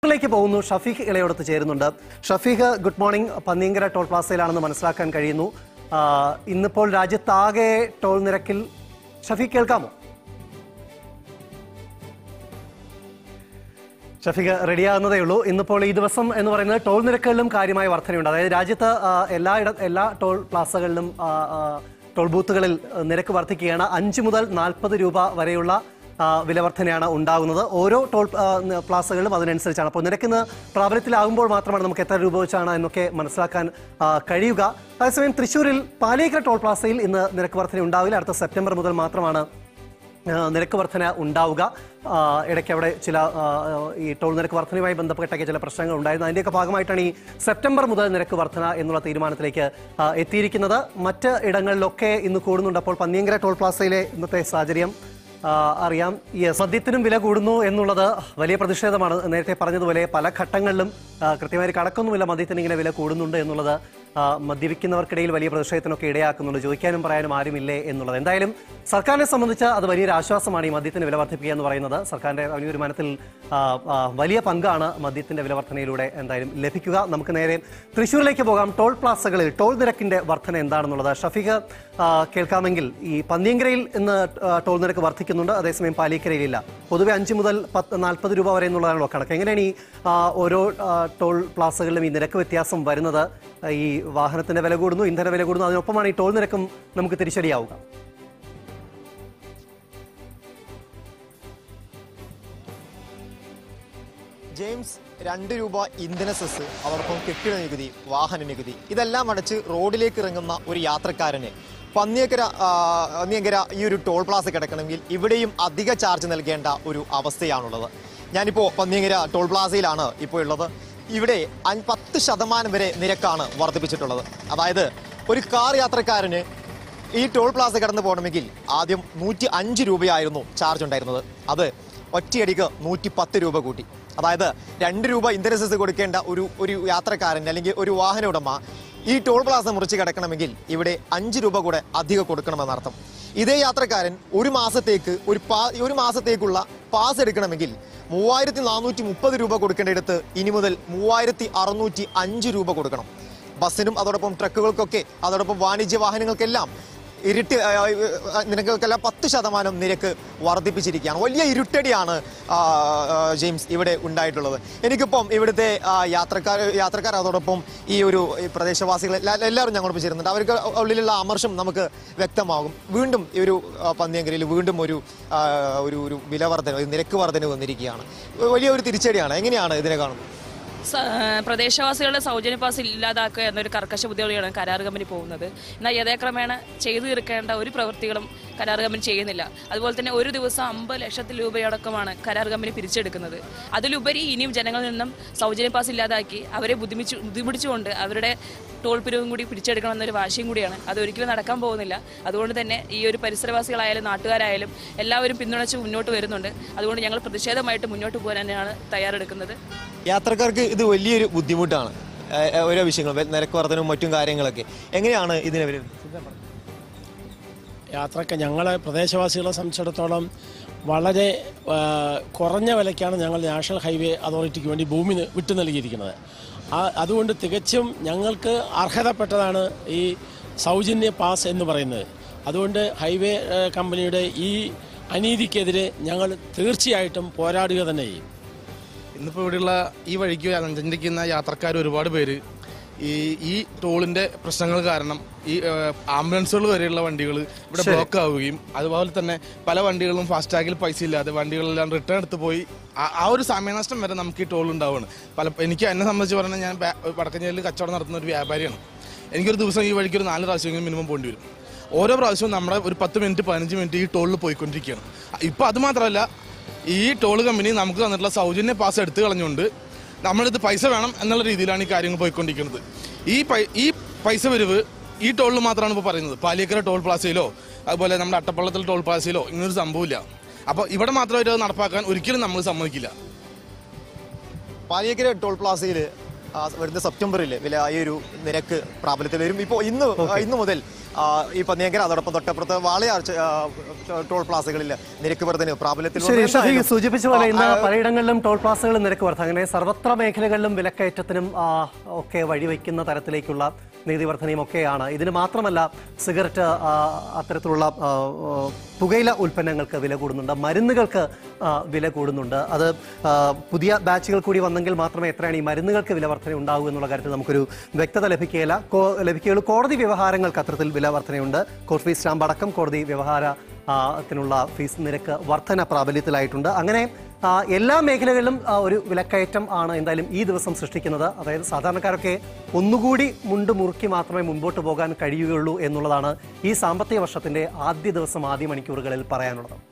ിലേക്ക് പോകുന്നു ഷഫീഖ് ഇളയോടത്ത് ചേരുന്നുണ്ട് Shafeeq good morning Panniyankara toll പ്ലാസയിലാണെന്ന് മനസ്സിലാക്കാൻ കഴിയുന്നു ആ, ഇന്നിപ്പോൾ രാജ്യത്താകെ ടോൾ നിരക്കിൽ ഷഫീഖ് കേൾക്കാമോ ഷഫീഖ് റെഡിയാകുന്നതേ ഉള്ളൂ ഇന്നിപ്പോൾ ഈ ദിവസം എന്ന് പറയുന്നത് ടോൾ നിരക്കുകളിലും കാര്യമായ വർധനയുണ്ട് അതായത് രാജ്യത്ത് ആ, എല്ലായിട എല്ലാ ടോൾ പ്ലാസകളിലും ആ, ആ, ടോൾ ബൂത്തുകളിൽ ആ, നിരക്ക് വർദ്ധിക്കുകയാണ് അഞ്ച് മുതൽ നാൽപ്പത് രൂപ വരെയുള്ള ആ, വില വർധനയാണ് ഉണ്ടാകുന്നത് ഓരോ ടോൾ ആ, ന- പ്ലാസകളിലും അതിനനുസരിച്ചാണ് അപ്പോൾ നിരക്കിന്ന് പ്രാബല്യത്തിലാകുമ്പോൾ മാത്രമാണ് നമുക്ക് എത്ര രൂപ വെച്ചാണ് എന്നൊക്കെ മനസ്സിലാക്കാൻ ആ, കഴിയുക അതേസമയം തൃശ്ശൂരിൽ പാലിയേക്കര ടോൾ പ്ലാസയിൽ ഇന്ന് നിരക്ക് വർധന ഉണ്ടാവില്ല അടുത്ത സെപ്റ്റംബർ മുതൽ മാത്രമാണ് ആ, നിരക്ക് വർധന ഉണ്ടാവുക ആ, ഇടയ്ക്ക് അവിടെ ചില ആ, ഈ ടോൾ നിരക്ക് വർധനയുമായി ബന്ധപ്പെട്ടൊക്കെ ചില പ്രശ്നങ്ങൾ ഉണ്ടായിരുന്നു അതിൻ്റെയൊക്കെ ഭാഗമായിട്ടാണ് ഈ സെപ്റ്റംബർ മുതൽ നിരക്ക് വർധന എന്നുള്ള തീരുമാനത്തിലേക്ക് ആ, എത്തിയിരിക്കുന്നത് മറ്റ് ഇടങ്ങളിലൊക്കെ ഇന്ന് കൂടുന്നുണ്ട് അപ്പോൾ പന്നിയങ്കര ടോൾ പ്ലാസയിലെ ഇന്നത്തെ സാഹചര്യം ആ, അറിയാം യെസ് മദ്യത്തിനും വില കൂടുന്നു എന്നുള്ളത് വലിയ പ്രതിഷേധമാണ് നേരത്തെ പറഞ്ഞതുപോലെ പല ഘട്ടങ്ങളിലും ആ, കൃത്യമായി ഒരു കണക്കൊന്നുമില്ല മദ്യത്തിന് ഇങ്ങനെ വില കൂടുന്നുണ്ട് എന്നുള്ളത് ആ, മദ്യപിക്കുന്നവർക്കിടയിൽ വലിയ പ്രതിഷേധത്തിനൊക്കെ ഇടയാക്കുന്നുണ്ട് ചോദിക്കാനും പറയാനും ആരുമില്ലേ എന്നുള്ളത് എന്തായാലും സർക്കാരിനെ സംബന്ധിച്ച് അത് വലിയൊരു ആശ്വാസമാണ് ഈ മദ്യത്തിന് വില വർദ്ധിപ്പിക്കുക എന്ന് പറയുന്നത് സർക്കാരിന്റെ റവന്യൂ വരുമാനത്തിൽ ആ, ആ, വലിയ പങ്കാണ് മദ്യത്തിന്റെ വില വർധനയിലൂടെ എന്തായാലും ലഭിക്കുക നമുക്ക് നേരെ തൃശ്ശൂരിലേക്ക് പോകാം ടോൾ പ്ലാസകളിൽ ടോൾ നിരക്കിന്റെ വർധന എന്താണെന്നുള്ളത് ഷഫീഖ് ആ, കേൾക്കാമെങ്കിൽ ഈ പന്നിയങ്കരയിൽ ഇന്ന് ആ, ടോൾ നിരക്ക് വർദ്ധിക്കുന്നുണ്ട് അതേസമയം പാലിക്കരയിലില്ല പൊതുവെ അഞ്ച് മുതൽ പത്ത് നാൽപ്പത് രൂപ വരെ എന്നുള്ളതാണല്ലോ കണക്ക് എങ്ങനെയാണ് ഈ ആ, ഓരോ ആ, ടോൾ പ്ലാസകളിലും ഈ നിരക്ക് വ്യത്യാസം വരുന്നത് ഈ വാഹനത്തിന്റെ വില കൂടുന്നു ഇന്ധന വില കൂടുന്നു അതിനൊപ്പമാണ് ഈ ടോൾ നിരക്കും നമുക്ക് തിരിച്ചടിയാവുക ജെയിംസ് രണ്ട് രൂപ ഇന്ധന സെസ് അതോടൊപ്പം കെട്ടിട നികുതി വാഹന നികുതി ഇതെല്ലാം അടച്ച് റോഡിലേക്ക് ഇറങ്ങുന്ന ഒരു യാത്രക്കാരന് പന്നിയക്കര ആ, പന്നിയങ്കര ഈ ഒരു ടോൾ പ്ലാസ കിടക്കണമെങ്കിൽ ഇവിടെയും അധിക ചാർജ് നൽകേണ്ട ഒരു അവസ്ഥയാണുള്ളത് ഞാനിപ്പോൾ പന്നിയങ്കര ടോൾ പ്ലാസയിലാണ് ഇപ്പോൾ ഉള്ളത് ഇവിടെ അഞ്ച് പത്ത് ശതമാനം വരെ നിരക്കാണ് വർദ്ധിപ്പിച്ചിട്ടുള്ളത് അതായത് ഒരു കാർ യാത്രക്കാരന് ഈ ടോൾ പ്ലാസ കടന്നു പോകണമെങ്കിൽ ആദ്യം നൂറ്റി അഞ്ച് രൂപയായിരുന്നു ചാർജ് ഉണ്ടായിരുന്നത് അത് ഒറ്റയടിക്ക് നൂറ്റി പത്ത് രൂപ കൂട്ടി അതായത് രണ്ട് രൂപ ഇന്ധന സെസ് കൊടുക്കേണ്ട ഒരു ഒരു യാത്രക്കാരൻ അല്ലെങ്കിൽ ഒരു വാഹന ഉടമ ഈ ടോൾ പ്ലാസ മുറിച്ച് കിടക്കണമെങ്കിൽ ഇവിടെ അഞ്ച് രൂപ കൂടെ അധികം കൊടുക്കണമെന്നർത്ഥം ഇതേ യാത്രക്കാരൻ ഒരു മാസത്തേക്ക് ഒരു പാ ഒരു മാസത്തേക്കുള്ള പാസ് എടുക്കണമെങ്കിൽ മൂവായിരത്തി നാനൂറ്റി മുപ്പത് രൂപ കൊടുക്കേണ്ടിടത്ത് ഇനി മുതൽ മൂവായിരത്തി അറുന്നൂറ്റി അഞ്ച് രൂപ കൊടുക്കണം ബസ്സിനും അതോടൊപ്പം ട്രക്കുകൾക്കൊക്കെ അതോടൊപ്പം വാണിജ്യ വാഹനങ്ങൾക്കെല്ലാം ഇരുട്ട് ആ, ആ, നിരക്കുകൾക്കെല്ലാം പത്ത് ശതമാനം നിരക്ക് വർദ്ധിപ്പിച്ചിരിക്കുകയാണ് വലിയ ഇരുട്ടടിയാണ് ആ, ആ, ജെയിംസ് ഇവിടെ ഉണ്ടായിട്ടുള്ളത് എനിക്കിപ്പം ഇവിടുത്തെ ആ, യാത്രക്കാർ യാത്രക്കാർ അതോടൊപ്പം ഈ ഒരു ഈ പ്രദേശവാസികൾ എല്ലാ- എല്ലാവരും ഞങ്ങളോടൊപ്പം ചേരുന്നുണ്ട് അവർക്ക് ഉള്ളിലുള്ള അമർഷം നമുക്ക് വ്യക്തമാകും വീണ്ടും ഈ ഒരു ആ, പന്നിയങ്കരയിൽ വീണ്ടും ഒരു ആ, ഒരു ഒരു വില വർധന ഒരു നിരക്ക് വർധന വന്നിരിക്കുകയാണ് വലിയ ഒരു തിരിച്ചടിയാണ് എങ്ങനെയാണ് ഇതിനെ കാണുന്നത് സ- പ്രദേശവാസികളുടെ സൗജന്യ പാസ് ഇല്ലാതാക്കുക എന്നൊരു കർക്കശ ബുദ്ധിയോടെയാണ് കരാർ കമ്പനി പോകുന്നത് എന്നാൽ യഥേക്രമേണ ചെയ്തു തീർക്കേണ്ട ഒരു പ്രവൃത്തികളും കരാർ കമ്പനി ചെയ്യുന്നില്ല അതുപോലെ തന്നെ ഒരു ദിവസം അമ്പത് ലക്ഷത്തിൽ രൂപയടക്കമാണ് കരാർ കമ്പനി പിരിച്ചെടുക്കുന്നത് അതിലുപരി ഇനിയും ജനങ്ങളിൽ നിന്നും സൗജന്യ പാസ് ഇല്ലാതാക്കി അവരെ ബുദ്ധിമുട്ടിച്ചു ബുദ്ധിമുട്ടിച്ചുകൊണ്ട് അവരുടെ ടോൾ പിരിവും കൂടി പിടിച്ചെടുക്കണം എന്നൊരു വാശിയും കൂടിയാണ് അത് ഒരിക്കലും നടക്കാൻ പോകുന്നില്ല അതുകൊണ്ട് തന്നെ ഈ ഒരു പരിസരവാസികളായാലും നാട്ടുകാരായാലും എല്ലാവരും പിന്തുണച്ച് മുന്നോട്ട് വരുന്നുണ്ട് അതുകൊണ്ട് ഞങ്ങൾ പ്രതിഷേധമായിട്ട് മുന്നോട്ട് പോകാൻ തന്നെയാണ് തയ്യാറെടുക്കുന്നത് യാത്രക്കാർക്ക് ഇത് വലിയൊരു ബുദ്ധിമുട്ടാണ് ഏഹ് ഏഹ് ഓരോ വിഷയങ്ങൾ വെ- നിരക്ക് വർധനവും മറ്റും കാര്യങ്ങളൊക്കെ എങ്ങനെയാണ് ഇതിനെ വരുന്നത് യാത്രക്ക് ഞങ്ങളെ പ്രദേശവാസികളെ സംബന്ധിച്ചിടത്തോളം വളരെ ആ, കുറഞ്ഞ വിലയ്ക്കാണ് ഞങ്ങൾ നാഷണൽ ഹൈവേ അതോറിറ്റിക്ക് വേണ്ടി ഭൂമി ന- വിട്ടു നൽകിയിരിക്കുന്നത് ആ അതുകൊണ്ട് തികച്ചും ഞങ്ങൾക്ക് അർഹതപ്പെട്ടതാണ് ഈ സൗജന്യ പാസ് എന്ന് പറയുന്നത് അതുകൊണ്ട് ഹൈവേ ആ, കമ്പനിയുടെ ഈ അനീതിക്കെതിരെ ഞങ്ങൾ തീർച്ചയായിട്ടും പോരാടുക തന്നെ ചെയ്യും ഇന്നിപ്പോൾ ഇവിടെയുള്ള ഈ വഴിക്ക് സഞ്ചരിക്കുന്ന യാത്രക്കാർ ഒരുപാട് പേര് ഈ ഈ ടോളിന്റെ പ്രശ്നങ്ങൾ കാരണം ഈ ഏഹ്, ആംബുലൻസുകൾ വരെയുള്ള വണ്ടികൾ ഇവിടെ ബ്ലോക്ക് ആവുകയും അതുപോലെ തന്നെ പല വണ്ടികളും ഫാസ്ടാഗിൽ പൈസ ഇല്ലാതെ വണ്ടികളെല്ലാം റിട്ടേൺ എടുത്ത് പോയി ആ- ആ ഒരു സമയനഷ്ടം വരെ നമുക്ക് ഈ ടോൾ ഉണ്ടാവുകയാണ് പല എനിക്ക് എന്നെ സംബന്ധിച്ച് പറഞ്ഞാൽ ഞാൻ ബാ- വടക്കഞ്ചേരിയിൽ കച്ചവടം നടത്തുന്ന ഒരു വ്യാപാരിയാണ് എനിക്കൊരു ദിവസം ഈ വഴിക്ക് ഒരു നാല് പ്രാവശ്യമെങ്കിലും മിനിമം പോകേണ്ടി വരും ഓരോ പ്രാവശ്യവും നമ്മുടെ ഒരു പത്ത് മിനിറ്റ് പതിനഞ്ച് മിനിറ്റ് ഈ ടോളിൽ പോയിക്കൊണ്ടിരിക്കുകയാണ് ഇപ്പം അത് മാത്രമല്ല ഈ ടോൾ കമ്പനി നമുക്ക് തന്നിട്ടുള്ള സൗജന്യ പാസ് എടുത്തു കളഞ്ഞുകൊണ്ട് നമ്മളിത് പൈസ വേണം എന്നുള്ള രീതിയിലാണ് ഈ കാര്യങ്ങൾ പോയിക്കൊണ്ടിരിക്കുന്നത് ഈ പൈ- ഈ പൈസ വരവ് ഈ ടോളിൽ മാത്രമാണ് ഇപ്പോൾ പറയുന്നത് പാലിയക്കര ടോൾ പ്ലാസയിലോ അതുപോലെ നമ്മുടെ അട്ടപ്പള്ളത്തിൽ ടോൾ പ്ലാസയിലോ ഇങ്ങനൊരു സംഭവമില്ല അപ്പോൾ ഇവിടെ മാത്രമായിട്ട് അത് നടപ്പാക്കാൻ ഒരിക്കലും നമ്മൾ സമ്മതിക്കില്ല പാലിയക്കര ടോൾ പ്ലാസയിൽ വരുന്ന സെപ്റ്റംബറിൽ വില ഈ ഒരു നിരക്ക് പ്രാബല്യത്തിൽ വരും ഇപ്പോൾ ഇന്ന് ഇന്ന് മുതൽ ആ, ഈ പന്നിയങ്കര അതോടൊപ്പം തൊട്ടപ്പുറത്ത് വാളയാർ ച- ആ, ടോൾ പ്ലാസകളിൽ നിരക്ക് വർധന പ്രാബല്യത്തിൽ ശരി വന്നു. ഷഫീഖ് സൂചിപ്പിച്ച പോലെ ഇന്ന് ആ, ആ, പലയിടങ്ങളിലും ടോൾ പ്ലാസകളിൽ നിരക്ക് വർധന അങ്ങനെ സർവത്ര മേഖലകളിലും വിലക്കയറ്റത്തിനും ആ, ഒക്കെ വഴിവെക്കുന്ന തരത്തിലേക്കുള്ള നികുതി വർധനയും ഒക്കെയാണ് ഇതിന് മാത്രമല്ല സിഗരറ്റ് ആ, അത്തരത്തിലുള്ള ആ, ആ, പുകയില ഉൽപ്പന്നങ്ങൾക്ക് വില കൂടുന്നുണ്ട് മരുന്നുകൾക്ക് ആ, വില കൂടുന്നുണ്ട് അത് ആ, പുതിയ ബാച്ചുകൾ കൂടി വന്നെങ്കിൽ മാത്രമേ എത്രയാണ് ഈ മരുന്നുകൾക്ക് വില വർധന ഉണ്ടാകൂ എന്നുള്ള കാര്യത്തിൽ നമുക്കൊരു വ്യക്തത ലഭിക്കുകയില്ല കോ- ലഭിക്കുകയുള്ളൂ കോടതി വ്യവഹാരങ്ങൾക്ക് അത്തരത്തിൽ വില വർധനയുണ്ട് കോർട്ട് ഫീസ് സ്റ്റാമ്പ് അടക്കം കോടതി വ്യവഹാര ആ, ത്തിനുള്ള ഫീസ് നിരക്ക് വർധന പ്രാബല്യത്തിലായിട്ടുണ്ട് അങ്ങനെ ആ, എല്ലാ മേഖലകളിലും ആ, ഒരു വിലക്കയറ്റം ആണ് എന്തായാലും ഈ ദിവസം സൃഷ്ടിക്കുന്നത് അതായത് സാധാരണക്കാരൊക്കെ ഒന്നുകൂടി മുണ്ട് മുറുക്കി മാത്രമേ മുൻപോട്ട് പോകാൻ കഴിയുകയുള്ളൂ എന്നുള്ളതാണ് ഈ സാമ്പത്തിക വർഷത്തിന്റെ ആദ്യ ദിവസം ആദ്യ മണിക്കൂറുകളിൽ പറയാനുള്ളത്